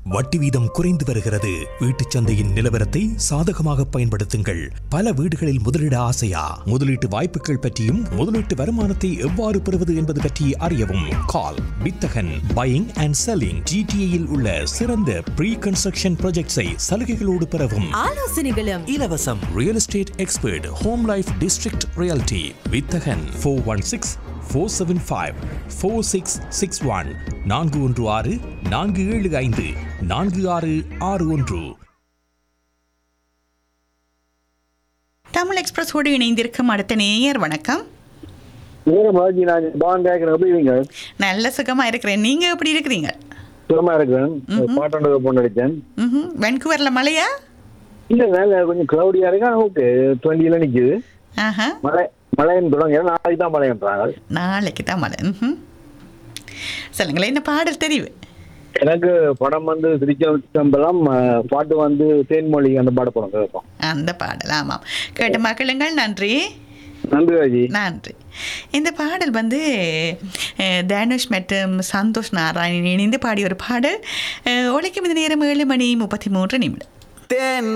வட்டி வீதம் குறைந்து வருகிறது வீட்டுச் சந்தையின் நிலவரத்தை சாதகமாக பயன்படுத்துங்கள் பல வீடுகளில் முதலீட ஆசையா முதலீட்டு வாய்ப்புகள் பற்றியும் முதலீட்டு வருமானத்தை எவ்வாறு பெறுவது என்பது பற்றி அறியவும் கால் வித்தகன் பையிங் அண்ட் செல்லிங் ஜிடிஏயில் உள்ள சிறந்த ப்ரீ கன்ஸ்ட்ரக்ஷன் ப்ராஜெக்ட்ஸை சலுகைகளோடு பெறவும் ஆலோசனைகளும் இலவசம் real estate expert home life district reality வித்தகன் four one six four seven five four six six one நான்கு ஒன்று ஆறு நான்கு ஏழு ஐந்து நான்கு ஆறு ஆறு ஒன்று தமிழ் எக்ஸ்பிரஸோடு இணைந்திருக்கும் அடுத்த நேயர் வணக்கம் நேரம் ஆகி நான் பான் கேட்கிறேன் எப்படி இருக்கீங்க நல்ல சுகமா இருக்கிறேன் நீங்க எப்படி இருக்கிறீங்க சுகமா இருக்கிறேன் பாட்டோட போன் அடிச்சேன் ம்ஹும். வென்கூவர்ல மழையா இல்ல வேலை கொஞ்சம் கிளவுடியா இருக்கா ஓகே டுவெண்ட்டில நிக்குது ஆஹா மழை மழைன்னு தொடங்க நாளைக்கு தான் மழைன்றாங்க நாளைக்கு தான் மழை ம்ஹும். சொல்லுங்களேன் என்ன பாடல் தெரிவு எனக்கு படம் வந்து திருச்சம்பலம் அஹ், பாட்டு வந்து தேன்மொழி அந்த பாட படம் கேட்போம் அந்த பாடல் ஆமாம் கேட்ட மக்களுங்கள் நன்றி நன்றி ராஜி நன்றி இந்த பாடல் வந்து அஹ், தனுஷ் மற்றும் சந்தோஷ் நாராயணன் இணைந்து பாடிய ஒரு பாடல் அஹ், ஒலிக்கும் இந்த நேரம் ஏழு மணி முப்பத்தி மூன்று நிமிடம்